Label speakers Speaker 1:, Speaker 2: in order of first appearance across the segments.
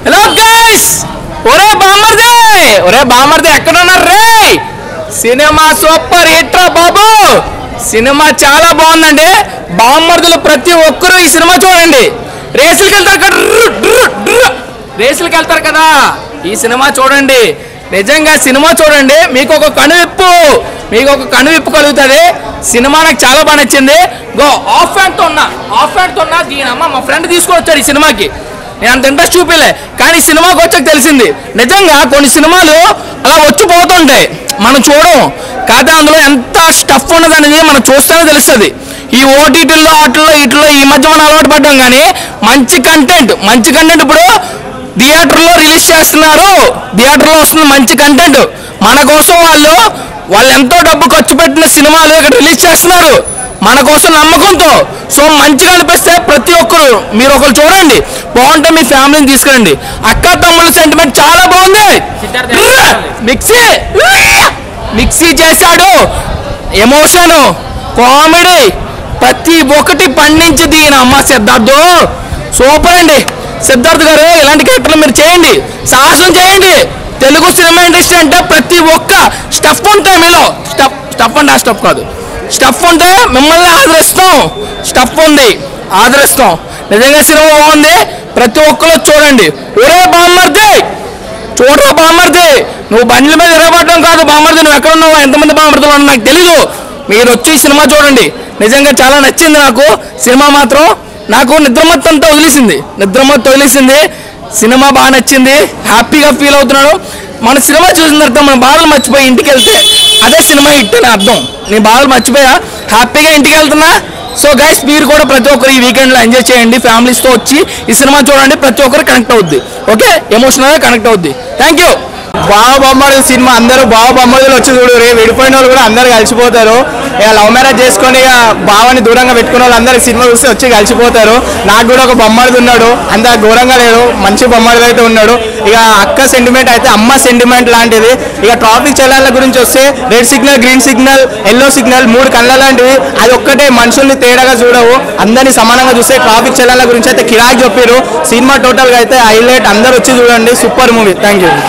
Speaker 1: Hello guys ఒరే బామర్ది ఒరే బామర్ది ఎక్కడ ఉన్నారు రే సినిమా సూపర్ హిట్ రా బాబు సినిమా చాలా బాగుందండి బామ్మర్దులు ప్రతి ఒక్కరూ ఈ సినిమా చూడండి రేసులకు వెళ్తారు కదా డ్రు, డ్రు, డ్రు. రేసులకు వెళ్తారు కదా ఈ సినిమా చూడండి నిజంగా సినిమా చూడండి మీకు ఒక కనువిప్పు మీకు ఒక కనువిప్పు కలుగుతుంది సినిమా నాకు చాలా బాగా నచ్చింది గో ఆఫ్ హ్యాండ్తో ఉన్నా ఆఫ్ హ్యాండ్తో ఉన్నా దీని అమ్మ మా ఫ్రెండ్ తీసుకొని వచ్చాడు ఈ సినిమాకి నేను అంత ఇంట్రెస్ట్ చూపిలే కానీ ఈ సినిమాకి వచ్చాక తెలిసింది నిజంగా కొన్ని సినిమాలు అలా వచ్చి పోతుంటాయి మనం చూడం కాకపోతే అందులో ఎంత స్టఫ్ ఉన్నది అనేది మనం చూస్తేనే తెలుస్తుంది ఈ ఓటీటీల్లో వాటిల్లో వీటిలో ఈ మధ్య మనం అలవాటు పడ్డాం కానీ మంచి కంటెంట్ మంచి కంటెంట్ ఇప్పుడు థియేటర్లో రిలీజ్ చేస్తున్నారు థియేటర్లో వస్తుంది మంచి కంటెంట్ మన కోసం వాళ్ళు వాళ్ళు ఎంతో డబ్బు ఖర్చు పెట్టిన సినిమాలు ఇక్కడ రిలీజ్ చేస్తున్నారు మన కోసం నమ్మకంతో సో మంచిగా అనిపిస్తే ప్రతి ఒక్కరు మీరు ఒకరు చూడండి బాగుంటే మీ ఫ్యామిలీని తీసుకురండి అక్క తమ్ముళ్ళ సెంటిమెంట్ చాలా బాగుంది మిక్సీ మిక్సీ చేశాడు ఎమోషన్ కామెడీ ప్రతి ఒక్కటి పండించి దీని అమ్మ సిద్ధార్థు సూపర్ అండి సిద్ధార్థ్ గారు ఇలాంటి క్యారెక్టర్లు మీరు చేయండి సాహసం చేయండి తెలుగు సినిమా ఇండస్ట్రీ అంటే ప్రతి ఒక్క స్టఫ్ ఉంటాయి మీలో స్టఫ్ స్టఫ్ అంటే ఆ స్టఫ్ కాదు స్టఫ్ ఉంటే మిమ్మల్ని ఆదరిస్తాం స్టఫ్ ఉంది ఆదరిస్తాం నిజంగా సినిమా బాగుంది ప్రతి ఒక్కరు చూడండి ఒరే బామ్మర్ది చూడరా బామ్మర్ది నువ్వు బండ్ల మీద ఎరగబడడం కాదు బామ్మర్ది నువ్వు ఎక్కడ ఉన్నావు ఎంతమంది బామ్మర్దులు ఉన్నావు నాకు తెలీదు మీరు వచ్చి ఈ సినిమా చూడండి నిజంగా చాలా నచ్చింది నాకు సినిమా మాత్రం నాకు నిద్రమత్తంతా వదిలేసింది నిద్రమత్తు వదిలేసింది సినిమా బాగా నచ్చింది హ్యాపీగా ఫీల్ అవుతున్నాడు మన సినిమా చూసిన తర్వాత మన బాధలు మర్చిపోయి ఇంటికి వెళ్తే అదే సినిమా హిట్ అని అర్థం నేను బాధలు మర్చిపోయా హ్యాపీగా ఇంటికి వెళ్తున్నా సో గైస్ మీరు కూడా ప్రతి ఒక్కరు ఈ వీకెండ్లో ఎంజాయ్ చేయండి ఫ్యామిలీస్తో వచ్చి ఈ సినిమా చూడండి ప్రతి ఒక్కరు కనెక్ట్ అవుద్ది ఓకే ఎమోషనల్గా కనెక్ట్ అవుద్ది థ్యాంక్ యూ
Speaker 2: బావ బొమ్మడి సినిమా అందరూ బావ బొమ్మడులు వచ్చి చూడు రే విడిపోయిన వాళ్ళు కూడా అందరు కలిసిపోతారు ఇక లవ్ మ్యారేజ్ చేసుకొని ఇక బావని దూరంగా పెట్టుకున్న వాళ్ళు అందరు సినిమా చూస్తే వచ్చి కలిసిపోతారు నాకు కూడా ఒక బొమ్మడిది ఉన్నాడు అంత ఘోరంగా లేడు మంచి బొమ్మడిది అయితే ఉన్నాడు ఇక అక్క సెంటిమెంట్ అయితే అమ్మ సెంటిమెంట్ లాంటిది ఇక ట్రాఫిక్ చలాన్ల గురించి వస్తే red signal green signal yellow signal మూడు కళ్ళ లాంటివి అది ఒక్కటే మనుషుల్ని తేడాగా చూడవు అందరినీ సమానంగా చూస్తే ట్రాఫిక్ చలాన్ల గురించి అయితే కిరాక్ చెప్పారు సినిమా టోటల్ గా అయితే హైలైట్ అందరు వచ్చి చూడండి సూపర్ మూవీ థ్యాంక్ యూ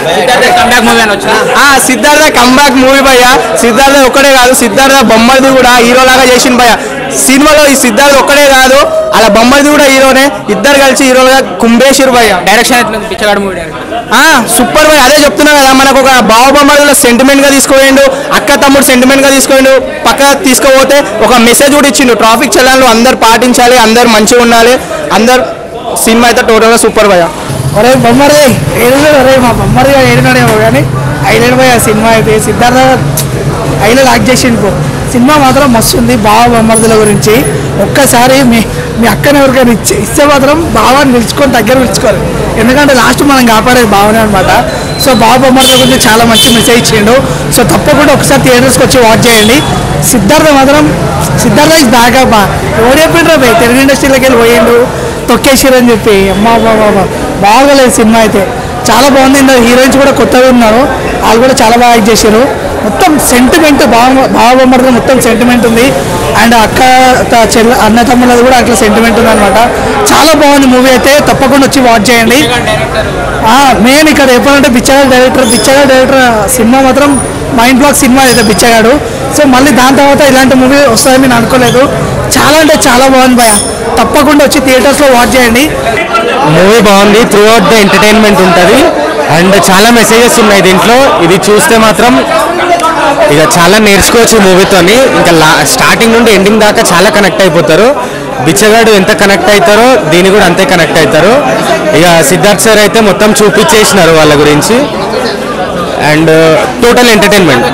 Speaker 2: ఆ సిద్ధార్థ కంబ్యాక్ మూవీ భయ్య సిద్ధార్థ ఒక్కడే కాదు సిద్ధార్థ బొమ్మది కూడా హీరో లాగా చేసిండు భయ్య సినిమాలో ఈ సిద్ధార్థ ఒక్కడే కాదు అలా బొమ్మది కూడా హీరోనే ఇద్దరు కలిసి హీరోలుగా కుంభేశ్వర్ భయ్య
Speaker 1: డైరెక్షన్ ఎట్లుంది పిచ్చగాడు మూవీ
Speaker 2: ఆ సూపర్ భయ్య అదే చెప్తున్నా కదా మనకు ఒక బావ బొమ్మడిలో సెంటిమెంట్ గా తీసుకోవేయండు అక్క తమ్ముడు సెంటిమెంట్ గా తీసుకోవేయండు పక్క తీసుకుపోతే ఒక మెసేజ్ కూడా ఇచ్చిండు ట్రాఫిక్ చలాన్లు అందరు పాటించాలి అందరు మంచిగా ఉండాలి అందరు సినిమా అయితే టోటల్ గా సూపర్ భయ్య
Speaker 3: ఒరే బొమ్మరి ఏడున్నాడు ఒరే మా బొమ్మరి ఏడున్నాడేమో కానీ హైలైట్ పోయి ఆ సినిమా అయితే సిద్ధార్థ హైలైట్ యాక్ట్ చేసిండు పో సినిమా మాత్రం మస్తు ఉంది బావ బొమ్మర్దుల గురించి ఒక్కసారి మీ మీ అక్కని ఎవరికైనా ఇచ్చే ఇస్తే మాత్రం బావాని నిలుచుకొని దగ్గర పిలుచుకోరు ఎందుకంటే లాస్ట్ మనం కాపాడేది బావనే అనమాట సో బావ బొమ్మర్దుల గురించి చాలా మంచి మెసేజ్ ఇచ్చిండు సో తప్పకుండా ఒకసారి థియేటర్స్కి వచ్చి వాచ్ చేయండి సిద్ధార్థ మాత్రం సిద్ధార్థ ఇస్ బ్యాక్ అప్ ఎవరు చెప్పిండ్రు పోయి తెలుగు ఇండస్ట్రీలోకి వెళ్ళి పోయిండు తొక్కేసారు అని చెప్పి అమ్మా బాబా బాగోలేదు సినిమా అయితే చాలా బాగుంది ఇందులో హీరోయిన్స్ కూడా కొత్తగా ఉన్నారు వాళ్ళు కూడా చాలా బాగా యాక్ట్ చేశారు మొత్తం సెంటిమెంట్ బాగా బాగా మొత్తం సెంటిమెంట్ ఉంది అండ్ అక్క త- చెల్ల అన్న తమ్ముళ్ళది కూడా అట్లా సెంటిమెంట్ ఉంది అనమాట చాలా బాగుంది మూవీ అయితే తప్పకుండా వచ్చి వాచ్ చేయండి మెయిన్ ఇక్కడ ఎప్పుడంటే బిచ్చగాడు డైరెక్టర్ బిచ్చగాడు డైరెక్టర్ సినిమా మాత్రం మైండ్ బ్లాక్ సినిమా అయితే బిచ్చగాడు సో మళ్ళీ దాని తర్వాత ఇలాంటి మూవీ వస్తుందని నేను అనుకోలేదు చాలా అంటే చాలా బాగుంది భయ తప్పకుండా వచ్చి థియేటర్స్లో వాచ్ చేయండి
Speaker 2: మూవీ బాగుంది త్రూ అవుట్ ద ఎంటర్టైన్మెంట్ ఉంటుంది అండ్ చాలా మెసేజెస్ ఉన్నాయి దీంట్లో ఇది చూస్తే మాత్రం ఇక చాలా నేర్చుకోవచ్చు మూవీతోని ఇంకా లా స్టార్టింగ్ నుండి ఎండింగ్ దాకా చాలా కనెక్ట్ అయిపోతారు బిచ్చగాడు ఎంత కనెక్ట్ అవుతారో దీని కూడా అంతే కనెక్ట్ అవుతారు ఇక సిద్ధార్థ్ సార్ అయితే మొత్తం చూపించేసినారు వాళ్ళ గురించి and total entertainment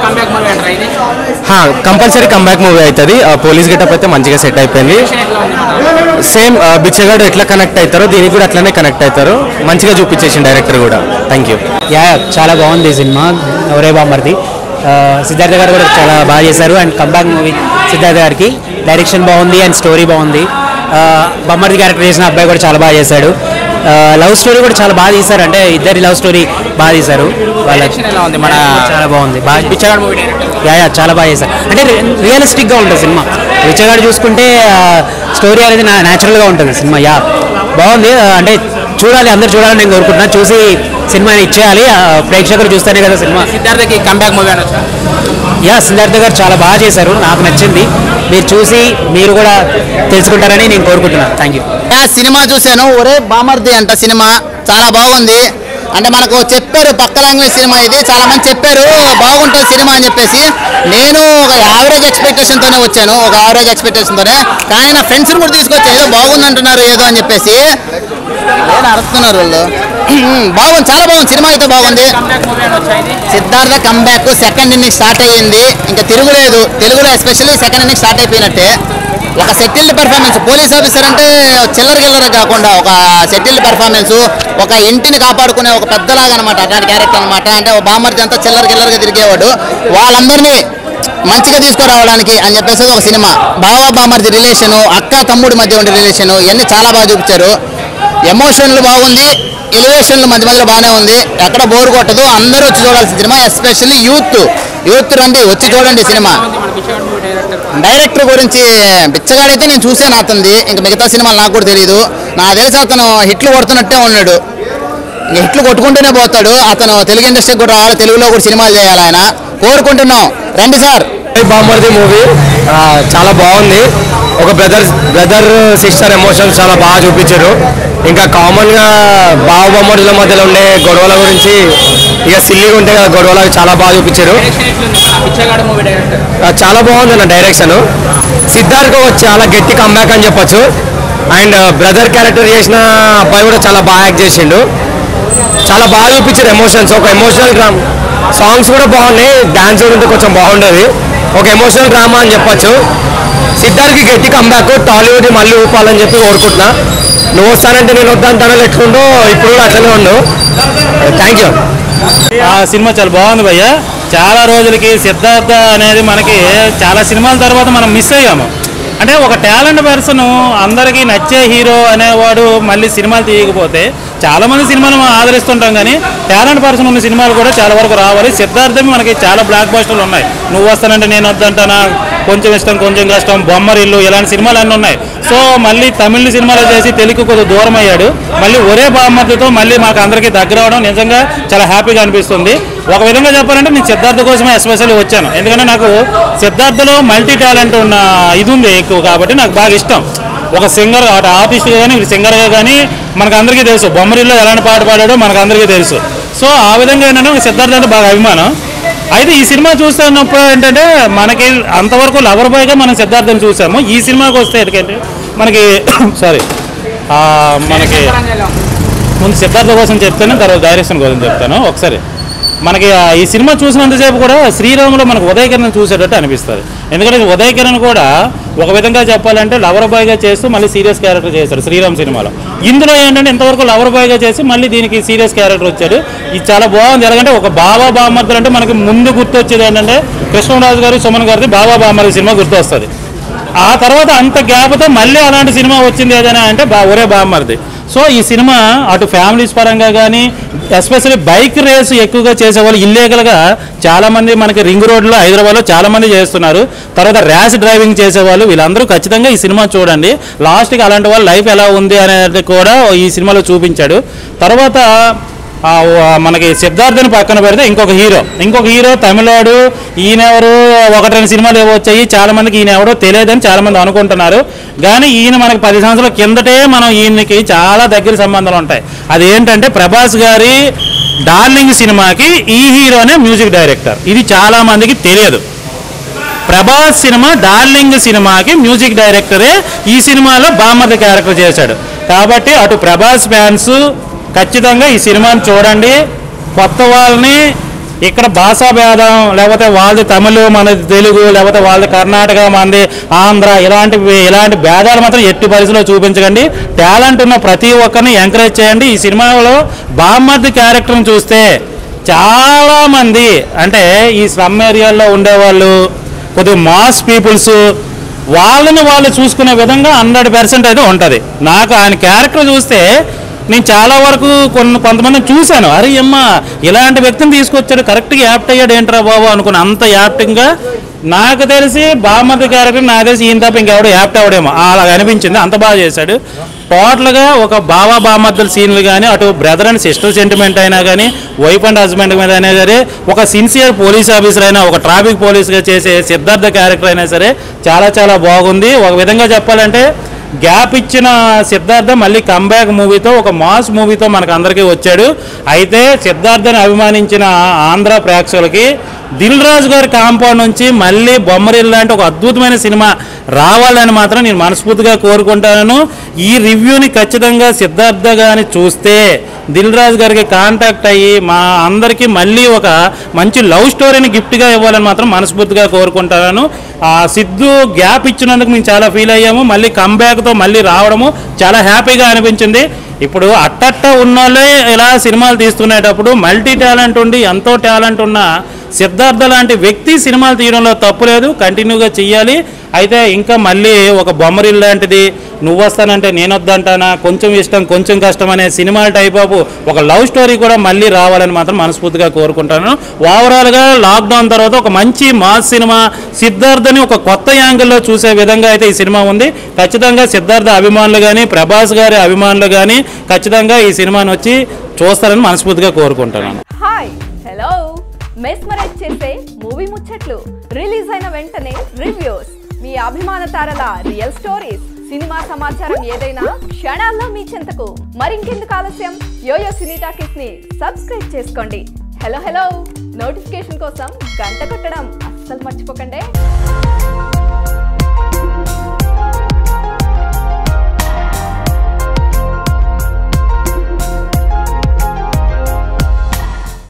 Speaker 2: compulsory comeback movie అవుతుంది పోలీస్ గెటప్ అయితే మంచిగా సెట్ అయిపోయింది సేమ్ బిచ్చగాడు ఎట్లా కనెక్ట్ అవుతారో దీనికి కూడా అట్లనే కనెక్ట్ అవుతారు మంచిగా చూపించేసింది డైరెక్టర్ కూడా థ్యాంక్ యూ
Speaker 4: యా చాలా బాగుంది ఈ సినిమా ఒరే బామ్మర్ది ఆ, సిద్ధార్థ గారు కూడా చాలా బాగా చేశారు అండ్ కంబ్యాక్ మూవీ సిద్ధార్థ గారికి డైరెక్షన్ బాగుంది అండ్ స్టోరీ బాగుంది ఆ, బొమ్మర్ది క్యారెక్టర్ చేసిన అబ్బాయి కూడా చాలా బాగా చేశాడు లవ్ స్టోరీ కూడా చాలా బాగా తీశారు అంటే ఇద్దరి లవ్ స్టోరీ బాగా తీశారు వాళ్ళ
Speaker 1: ఎలా ఉంది మన
Speaker 4: చాలా బాగుంది బాగా
Speaker 1: Pichagadu movie director
Speaker 4: yeah yeah చాలా బాగా చేశారు అంటే రియలిస్టిక్గా ఉంటుంది సినిమా రిచగాడు చూసుకుంటే స్టోరీ అనేది న్యాచురల్గా ఉంటుంది సినిమా యా బాగుంది ఆ, అంటే చూడాలి అందరు చూడాలని నేను కోరుకుంటున్నాను చూసి సినిమాని ఇచ్చేయాలి ఆ, ప్రేక్షకులు చూస్తేనే కదా సినిమా
Speaker 1: సిద్ధార్థకి కంబ్యాక్ మూవీ అనొచ్చా
Speaker 4: యా సిద్ధార్థ గారు చాలా బాగా చేశారు నాకు నచ్చింది మీరు చూసి మీరు కూడా తెలుసుకుంటారని నేను కోరుకుంటున్నాను థ్యాంక్ యూ
Speaker 5: ఆ సినిమా చూశాను ఒరే బామర్ది అంట సినిమా చాలా బాగుంది అంటే మనకు చెప్పారు పక్క లాంగ్వేజ్ సినిమా ఇది చాలా మంది చెప్పారు బాగుంటుంది సినిమా అని చెప్పేసి నేను ఒక యావరేజ్ ఎక్స్పెక్టేషన్ తోనే వచ్చాను ఒక యావరేజ్ ఎక్స్పెక్టేషన్ తోనే కానీ నా ఫ్రెండ్స్ కూడా తీసుకొచ్చి ఏదో బాగుంది అంటున్నారు ఏదో అని చెప్పేసి నేను అరుస్తున్నారు వాళ్ళు బాగుంది చాలా బాగుంది సినిమా అయితే బాగుంది Siddhartha comeback second inning start అయ్యింది ఇంకా తిరుగులేదు తెలుగులో ఎస్పెషల్లీ సెకండ్ ఇన్నింగ్ స్టార్ట్ అయిపోయినట్టే ఒక సెటిల్డ్ పెర్ఫార్మెన్స్ పోలీస్ ఆఫీసర్ అంటే చిల్లర గిల్లర కాకుండా ఒక సెటిల్డ్ పెర్ఫార్మెన్స్ ఒక ఇంటిని కాపాడుకునే ఒక పెద్దలాగా అనమాట అట్లాంటి క్యారెక్టర్ అనమాట అంటే ఒక బామర్జీ అంతా చిల్లర గిల్లరగా తిరిగేవాడు వాళ్ళందరినీ మంచిగా తీసుకురావడానికి అని చెప్పేసి ఒక సినిమా బావ బామర్ది రిలేషను అక్క తమ్ముడి మధ్య ఉండే రిలేషను ఇవన్నీ చాలా బాగా చూపించారు ఎమోషన్లు బాగుంది ఎలివేషన్లు మధ్య మధ్యలో బాగానే ఉంది ఎక్కడ బోర్ కొట్టదు అందరూ వచ్చి చూడాల్సిన సినిమా ఎస్పెషల్లీ యూత్ యూత్ రండి వచ్చి చూడండి సినిమా డైరెక్టర్ గురించి బిచ్చగాడైతే నేను చూసాను అతనిది ఇంకా మిగతా సినిమాలు నాకు కూడా తెలియదు నాకు తెలిసి అతను హిట్లు కొడుతున్నట్టే ఉన్నాడు ఇంక హిట్లు కొట్టుకుంటూనే పోతాడు అతను తెలుగు ఇండస్ట్రీకి కూడా రావాలి తెలుగులో కూడా సినిమాలు చేయాలి ఆయన కోరుకుంటున్నాం రండి సార్
Speaker 2: బామ్మర్ది మూవీ చాలా బాగుంది ఒక బ్రదర్ బ్రదర్ సిస్టర్ ఎమోషన్స్ చాలా బాగా చూపించారు ఇంకా కామన్గా బావ బొమ్మడుల మధ్యలో ఉండే గొడవల గురించి ఇక సిల్లీగా ఉంటాయి కదా గొడవలు అవి చాలా బాగా చూపించారు
Speaker 1: పిచ్చగాడు మూవీ డైరెక్టర్
Speaker 2: ఆ, చాలా బాగుంది అన్న డైరెక్షన్ సిద్ధార్థ్ ఒక చాలా గట్టి కంబ్యాక్ అని చెప్పొచ్చు అండ్ బ్రదర్ క్యారెక్టర్ చేసిన అబ్బాయి కూడా చాలా బాగా యాక్ట్ చేసిండు చాలా బాగా చూపించారు ఎమోషన్స్ ఒక ఎమోషనల్ డ్రామా సాంగ్స్ కూడా బాగున్నాయి డాన్స్ కూడా ఉంటే కొంచెం బాగుండేది ఒక ఎమోషనల్ డ్రామా అని చెప్పొచ్చు సిద్ధార్థ్కి గట్టి కంబ్యాక్ టాలీవుడ్ మళ్ళీ ఊపాలని చెప్పి కోరుకుంటున్నా నువ్వు వస్తానంటే నేను వద్దంటానో ఎట్లుండో ఇప్పుడు కూడా అట్లనే ఉండు థ్యాంక్ యూ
Speaker 6: ఆ సినిమా చాలా బాగుంది భయ్య చాలా రోజులకి సిద్ధార్థ అనేది మనకి చాలా సినిమాల తర్వాత మనం మిస్ అయ్యాము అంటే ఒక టాలెంట్ పర్సన్ అందరికీ నచ్చే హీరో అనేవాడు మళ్ళీ సినిమాలు తీయకపోతే చాలా మంది సినిమాలు మనం ఆదరిస్తుంటాం కానీ టాలెంట్ పర్సన్ ఉన్న సినిమాలు కూడా చాలా వరకు రావాలి సిద్ధార్థం మనకి చాలా బ్లాక్ బస్టర్లు ఉన్నాయి నువ్వు వస్తానంటే నేను వద్దంటానా కొంచెం ఇష్టం కొంచెం కష్టం బొమ్మరిల్లు ఇలాంటి సినిమాలు అన్నీ ఉన్నాయి సో మళ్ళీ తమిళ సినిమాలు చేసి తెలుగు కొద్దిగా దూరం అయ్యాడు మళ్ళీ ఒరే బామ్మర్దితో మళ్ళీ మాకు అందరికీ దగ్గర అవడం నిజంగా చాలా హ్యాపీగా అనిపిస్తుంది ఒక విధంగా చెప్పాలంటే నేను సిద్ధార్థ కోసమే ఎస్పెషల్లీ వచ్చాను ఎందుకంటే నాకు సిద్ధార్థలో మల్టీ టాలెంట్ ఉన్న ఇది ఉంది ఎక్కువ కాబట్టి నాకు బాగా ఇష్టం ఒక సింగర్ అటు ఆర్టిస్ట్గా కానీ సింగర్గా కానీ మనకు అందరికీ తెలుసు బొమ్మరిల్లో ఎలాంటి పాట పాడాడో మనకు అందరికీ తెలుసు సో ఆ విధంగా ఏంటంటే సిద్ధార్థ అంటే బాగా అభిమానం అయితే ఈ సినిమా చూస్తున్నప్పుడు ఏంటంటే మనకి అంతవరకు లవర్ బాయ్గా మనం సిద్ధార్థని చూసాము ఈ సినిమాకి వస్తే ఎందుకంటే మనకి సారీ మనకి ముందు సిద్ధార్థ కోసం చెప్తాను తర్వాత డైరెక్షన్ కోసం చెప్తాను ఒకసారి మనకి ఆ ఈ సినిమా చూసినంతసేపు కూడా శ్రీరాములో మనకు ఉదయకిరణ్ చూసేటట్టు అనిపిస్తుంది ఎందుకంటే ఉదయకిరణ్ కూడా ఒక విధంగా చెప్పాలంటే లవర్ బాయ్గా చేస్తూ మళ్ళీ సీరియస్ క్యారెక్టర్ చేశాడు శ్రీరామ్ సినిమాలో ఇందులో ఏంటంటే ఇంతవరకు లవర్ బాయ్గా చేసి మళ్ళీ దీనికి సీరియస్ క్యారెక్టర్ వచ్చాడు ఇది చాలా బాగుంది ఎందుకంటే ఒక బాబా బామ్మర్దులు అంటే మనకి ముందు గుర్తొచ్చేది ఏంటంటే కృష్ణరాజు గారు సుమన్ గారిది బాబా బామ్మర్ది సినిమా గుర్తొస్తుంది ఆ తర్వాత అంత గ్యాప్తో మళ్ళీ అలాంటి సినిమా వచ్చింది ఏదైనా అంటే బా ఒరే బామ్మర్ది సో ఈ సినిమా అటు ఫ్యామిలీస్ పరంగా కానీ ఎస్పెషల్లీ బైక్ రేస్ ఎక్కువగా చేసేవాళ్ళు ఇల్లీగల్గా చాలా మంది మనకి రింగ్ రోడ్లో హైదరాబాద్లో చాలా మంది చేస్తున్నారు తర్వాత ర్యాష్ డ్రైవింగ్ చేసేవాళ్ళు వీళ్ళందరూ ఖచ్చితంగా ఈ సినిమా చూడండి లాస్ట్కి అలాంటి వాళ్ళ లైఫ్ ఎలా ఉంది అనేది కూడా ఈ సినిమాలో చూపించాడు తర్వాత ఆ, ఓ- మనకి సిద్ధార్థని పక్కన పెడితే ఇంకొక హీరో ఇంకొక హీరో తమిళోడు ఈయన ఎవరు ఒకటి రెండు సినిమాలు ఏవో వచ్చాయి చాలా మందికి ఈయన ఎవరో తెలియదని చాలా మంది అనుకుంటున్నారు కానీ ఈయన మనకి పది సంవత్సరాల కిందటే మనం ఈయనకి చాలా దగ్గర సంబంధాలు ఉంటాయి అదేంటంటే ప్రభాస్ గారి డార్లింగ్ సినిమాకి ఈ హీరోనే మ్యూజిక్ డైరెక్టర్ ఇది చాలా మందికి తెలియదు ప్రభాస్ సినిమా డార్లింగ్ సినిమాకి మ్యూజిక్ డైరెక్టరే ఈ సినిమాలో బామ్మర్ది క్యారెక్టర్ చేశాడు కాబట్టి అటు ప్రభాస్ ఫ్యాన్స్ ఖచ్చితంగా ఈ సినిమాని చూడండి కొత్త వాళ్ళని ఇక్కడ భాషా భేదం లేకపోతే వాళ్ళది తమిళ మనది తెలుగు లేకపోతే వాళ్ళది కర్ణాటక మనది ఆంధ్ర ఇలాంటి ఇలాంటి భేదాలు మాత్రం ఎట్టి పరిస్థితిలో చూపించకండి టాలెంట్ ఉన్న ప్రతి ఒక్కరిని ఎంకరేజ్ చేయండి ఈ సినిమాలో బామ్మర్ది క్యారెక్టర్ని చూస్తే చాలా మంది అంటే ఈ స్లమ్ ఏరియాల్లో ఉండేవాళ్ళు కొద్దిగా మాస్ పీపుల్స్ వాళ్ళని వాళ్ళు చూసుకునే విధంగా హండ్రెడ్ పర్సెంట్ అయితే ఉంటుంది నాకు ఆయన క్యారెక్టర్ చూస్తే నేను చాలా వరకు కొన్ని కొంతమందిని చూశాను అరే అమ్మ ఇలాంటి వ్యక్తిని తీసుకొచ్చాడు కరెక్ట్గా యాప్ట్ అయ్యాడు ఏంట్రా బాబు అనుకున్న అంత యాప్టింగ్గా నాకు తెలిసి బామ్మది క్యారెక్టర్ నాకు తెలిసి ఈయన తప్ప ఇంకెవడో యాప్ట్ అవ్వడేమో అలా అనిపించింది అంత బాగా చేశాడు టోటల్గా ఒక బావా బామర్దుల సీన్లు కానీ అటు బ్రదర్ అండ్ సిస్టర్ సెంటిమెంట్ అయినా కానీ వైఫ్ అండ్ హస్బెండ్ మీద అయినా సరే ఒక సిన్సియర్ పోలీస్ ఆఫీసర్ అయినా ఒక ట్రాఫిక్ పోలీస్గా చేసే సిద్ధార్థ క్యారెక్టర్ అయినా సరే చాలా చాలా బాగుంది ఒక విధంగా చెప్పాలంటే గ్యాప్ ఇచ్చిన సిద్ధార్థ మళ్ళీ కంబ్యాక్ మూవీతో ఒక మాస్ మూవీతో మనకు అందరికీ వచ్చాడు అయితే సిద్ధార్థని అభిమానించిన ఆంధ్ర ప్రేక్షకులకి దిల్ రాజు గారి కాంపౌండ్ నుంచి మళ్ళీ బొమ్మరిల్ లాంటి ఒక అద్భుతమైన సినిమా రావాలని మాత్రం నేను మనస్ఫూర్తిగా కోరుకుంటాను ఈ రివ్యూని ఖచ్చితంగా సిద్ధార్థ గారిని చూస్తే దిల్ రాజు గారికి కాంటాక్ట్ అయ్యి మా అందరికీ మళ్ళీ ఒక మంచి లవ్ స్టోరీని గిఫ్ట్గా ఇవ్వాలని మాత్రం మనస్ఫూర్తిగా కోరుకుంటాను ఆ సిద్ధు గ్యాప్ ఇచ్చినందుకు మేము చాలా ఫీల్ అయ్యాము మళ్ళీ కంబ్యాక్తో మళ్ళీ రావడము చాలా హ్యాపీగా అనిపించింది ఇప్పుడు అట్టట్ట ఉన్నోళ్ళే ఇలా సినిమాలు తీస్తునేటప్పుడు మల్టీ టాలెంట్ ఉండి ఎంతో టాలెంట్ ఉన్న సిద్ధార్థ లాంటి వ్యక్తి సినిమాలు తీయడంలో తప్పు లేదు కంటిన్యూగా చెయ్యాలి అయితే ఇంకా మళ్ళీ ఒక బొమ్మరిల్ లాంటిది నువ్వు వస్తానంటే నేను వద్దంటానా కొంచెం ఇష్టం కొంచెం కష్టం అనే సినిమా టైప్ ఆఫ్ ఒక లవ్ స్టోరీ కూడా మళ్ళీ రావాలని మాత్రం మనస్ఫూర్తిగా కోరుకుంటాను ఓవరాల్గా లాక్డౌన్ తర్వాత ఒక మంచి మాస్ సినిమా సిద్ధార్థని ఒక కొత్త యాంగిల్లో చూసే విధంగా అయితే ఈ సినిమా ఉంది ఖచ్చితంగా సిద్ధార్థ అభిమానులు కానీ ప్రభాస్ గారి అభిమానులు కానీ ఖచ్చితంగా ఈ సినిమాని వచ్చి చూస్తారని మనస్ఫూర్తిగా కోరుకుంటున్నాను
Speaker 7: హాయ్ హలో మెస్మరైజ్ చేసే మూవీ ముచ్చట్లు రిలీజ్ అయిన వెంటనే రివ్యూస్ మీ అభిమాన తారల రియల్ స్టోరీస్ సినిమా సమాచారం ఏదైనా క్షణాల్లో మీ చెంతకు మరింకెందుకు ఆలస్యం యోయో సినీ టాకీస్ ని సబ్స్క్రైబ్ చేసుకోండి హలో హలో నోటిఫికేషన్ కోసం గంట కొట్టడం అస్సలు మర్చిపోకండి